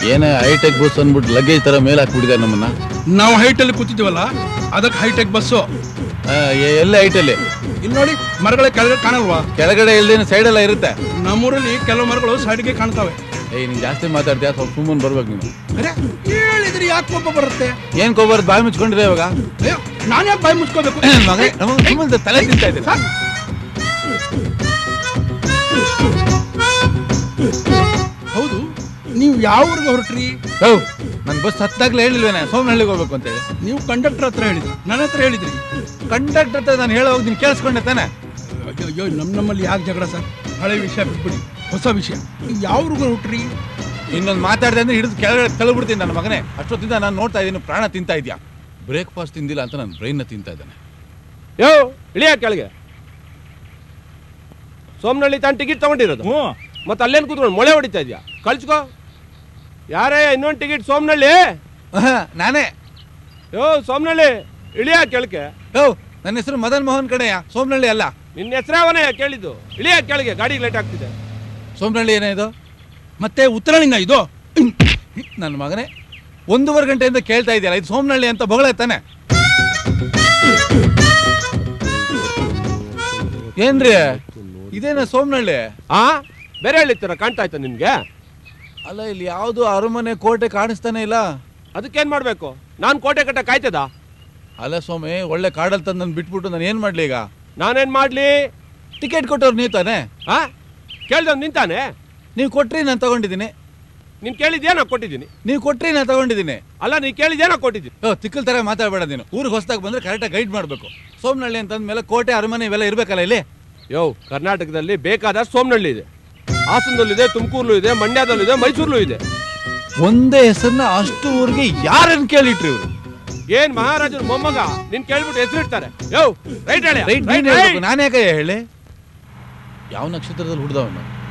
ಏನೇ high tech bus ಅಂದ್ಬಿಟ್ಟು luggage ತರ ಮೇಲೆ ಹಾಕ್ಬಿಟ್ಟಿದ್ದಾರೆ ನಮ್ಮನ್ನ ನಾವು ಹೈಟಲ್ಲಿ ಕೂತಿದ್ದೀವಲ್ಲ ಅದಕ್ಕೆ ಹೈಟೆಕ್ ಬಸ್ಸು ಆ, ಎ- ಎಲ್ಲ ಹೈಟಲ್ಲಿ ಇಲ್ಲಿ ನೋಡಿ ಮರಗಳ ಕೆಳಗೆ ಕಾಣಲ್ವಾ ಕೆಳಗಡೆ ಇಲ್ದೇನೆ ಸೈಡ್ ಎಲ್ಲ ಇರುತ್ತೆ ನಮ್ಮೂರಲ್ಲಿ ಕೆಲವು ಮರಗಳು ಸೈಡ್ಗೆ ಕಾಣ್ತವೆ ಏಯ್ ನೀನ್ ಜಾಸ್ತಿ ಮಾತಾಡ್ತೀಯ ಸ್ವಲ್ಪ ಸುಮ್ಮನೆ ಬರ್ಬೇಕು ನೀನು ಅರೆ ಹೇಳಿದ್ರೆ ಯಾಕೆ ಕೋಪ ಬರುತ್ತೆ ಏನ್ ಕೊಬ್ಬರ್ ಬಾಯಿ ಮುಚ್ಕೊಂಡಿರ ಇವಾಗ ಅಯ್ಯೋ ನಾನು ಯಾಕೆ ಬಾಯಿ ಮುಚ್ಕೋಬೇಕು ಮಗ ನಮಗೆ ಸುಮ್ಮನೆ ತಲೆ ತಿಂತಾ ಇದೆ ಸರ್, ಹೌದು ನೀವು ಯಾವ ಊರಿಗೆ ಹೊರಟ್ರಿ ಹೌ ನನ್ ಬಸ್ ಹತ್ತಾಗ್ಲೇ ಹೇಳಿಲ್ವೇನೆ ಸೋಮನಹಳ್ಳಿಗೆ ಹೋಗ್ಬೇಕು ಅಂತೇಳಿ ನೀವು ಕಂಡಕ್ಟರ್ ಹತ್ರ ಹೇಳಿದ್ರಿ ನನ್ನ ಹತ್ರ ಹೇಳಿದ್ರಿ ಕಂಡಕ್ಟರ್ ಹತ್ರ ನಾನು ಹೇಳೋ ಹೋಗಿ ನೀನು ಕೇಳಿಸ್ಕೊಂಡೆ ತಾನೆ ಅಯ್ಯೋ ಅಯ್ಯೋ ನಮ್ಮ ನಮ್ಮಲ್ಲಿ ಯಾಕೆ ಜಗಳ ಸರ್ ಹಳೆ ವಿಷಯ ಬಿಟ್ಬಿಡಿ ಹೊಸ ವಿಷಯ ನೀವು ಯಾವ ಊರಿಗೆ ಹೊರಟ್ರಿ ಇನ್ನೊಂದು ಮಾತಾಡಿದೆ ಅಂದ್ರೆ ಹಿಡಿದು ಕೆಳಗಡೆ ತಳ್ಬಿಡ್ತೀನಿ ನನ್ನ ಮಗನೇ ಅಷ್ಟೊತ್ತಿಂದ ನಾನು ನೋಡ್ತಾ ಇದ್ದೀನಿ ಪ್ರಾಣ ತಿಂತಾ ಇದೆಯಾ ಬ್ರೇಕ್ಫಾಸ್ಟ್ ತಿಂದಿಲ್ಲ ಅಂತ ನನ್ನ ಬ್ರೈನ್ನ ತಿಂತಾ ಇದ್ದಾನೆ ಯೋ ಇಳಿಯ ಕೆಳಗೆ ಸೋಮನಹಳ್ಳಿ ತಾನು ಟಿಕೆಟ್ ತಗೊಂಡಿರೋದು ಹ್ಞೂ ಮತ್ತೆ ಅಲ್ಲೇನು ಕೂತ್ಕೊಂಡು ಮೊಳೆ ಹೊಡಿತಾ ಇದೆಯಾ ಕಳ್ಸ್ಕೋ ಯಾರೇ ಇನ್ನೊಂದು ಟಿಕೆಟ್ ಸೋಮನಹಳ್ಳಿ ಆಹಾ, ನಾನೇ ಯೋ ಸೋಮನಹಳ್ಳಿ ಇಳಿಯ ಕೆಳಗೆ ಹೋ ನನ್ನ ಹೆಸರು ಮದನ್ ಮೋಹನ್ ಕಡೆಯ ಸೋಮನಹಳ್ಳಿ ಅಲ್ಲ ನಿನ್ನ ಹೆಸರವನೇ ಕೇಳಿದ್ದು ಇಳಿಯ ಕೆಳಗೆ ಗಾಡಿ ಲೇಟ್ ಆಗ್ತಿದೆ ಸೋಮನಹಳ್ಳಿ ಏನೇ ಇದು ಮತ್ತೆ ಉತ್ತರಾಯಣ ಇದು ನನ್ನ ಮಗನೇ ಒಂದೂವರೆ ಗಂಟೆಯಿಂದ ಕೇಳ್ತಾ ಇದೆಯಲ್ಲ ಇದು ಸೋಮನಹಳ್ಳಿ ಅಂತ ಬೊಗಳೆ ತಾನೆ ಏನ್ರಿ ಇದೇನ ಸೋಮನಹಳ್ಳಿ ಆ ಬೇರೆ ಹೇಳಿರ್ತಾರ ಕಾಣ್ತಾ ಆಯ್ತಾ ನಿನ್ಗೆ ಅಲ್ಲ ಇಲ್ಲಿ ಯಾವುದು ಅರಮನೆ ಕೋಟೆ ಕಾಣಿಸ್ತಾನೆ ಇಲ್ಲ ಅದಕ್ಕೇನ್ ಮಾಡ್ಬೇಕು ನಾನು ಕೋಟೆ ಕಟ್ಟ ಕಾಯ್ತದ ಅಲ್ಲ ಸ್ವಾಮಿ ಒಳ್ಳೆ ಕಾಡಲ್ಲಿ ತಂದು ನಾನು ಬಿಟ್ಬಿಟ್ಟು ನಾನು ಏನು ಮಾಡಲಿ ಈಗ ನಾನೇನ್ ಮಾಡ್ಲಿ ಟಿಕೆಟ್ ಕೊಟ್ಟವ್ರು ನೀವು ತಾನೆ ಆ ಕೇಳ್ದವ್ ನಿಂತಾನೆ ನೀವು ಕೊಟ್ರಿ ನಾನು ತಗೊಂಡಿದ್ದೀನಿ ನೀನ್ ಕೇಳಿದ್ಯಾ ನಾ ಕೊಟ್ಟಿದ್ದೀನಿ ನೀವು ಕೊಟ್ರಿ ನಾನು ತಗೊಂಡಿದ್ದೀನಿ ಅಲ್ಲ ನೀ ಕೇಳಿದ್ಯಾ ನಾ ಕೊಟ್ಟಿದ್ದೀನಿ ಓ ತಿಕ್ಕಲ್ ತರ ಮಾತಾಡಬೇಡ ನೀನು ಊರಿಗೆ ಹೊಸ್ದಾಗಿ ಬಂದ್ರೆ ಕರೆಕ್ಟಾಗಿ ಗೈಡ್ ಮಾಡಬೇಕು ಸೋಮನಹಳ್ಳಿ ಅಂತಂದ್ಮೇಲೆ ಕೋಟೆ ಅರಮನೆ ಇವೆಲ್ಲ ಇರಬೇಕಲ್ಲ ಇಲ್ಲಿ ಯೋ ಕರ್ನಾಟಕದಲ್ಲಿ ಬೇಕಾದ ಸೋಮನಹಳ್ಳಿ ಇದೆ ಹಾಸನದಲ್ಲಿದೆ ತುಮಕೂರ್ಲು ಇದೆ ಮಂಡ್ಯದಲ್ಲೂ ಇದೆ ಮೈಸೂರ್ಲು ಇದೆ ಒಂದೇ ಹೆಸರನ್ನ ಅಷ್ಟು ಊರಿಗೆ ಯಾರನ್ನ ಕೇಳಿಟ್ರಿ ಇವರು ಏನ್ ಮಹಾರಾಜನ ಮೊಮ್ಮಗ ನಿನ್ ಕೇಳ್ಬಿಟ್ಟು ಹೆಸರಿಡ್ತಾರೆ ಯೋ ರೈಟ್ ಹೇಳಿ ರೈಟ್ ನೀನ್ ಹೇಳ್ಬೇಕು ನಾನು ಯಾಕೆ ಹೇಳಿ ಯಾವ ನಕ್ಷತ್ರದಲ್ಲಿ ಹುಡ್ದವನು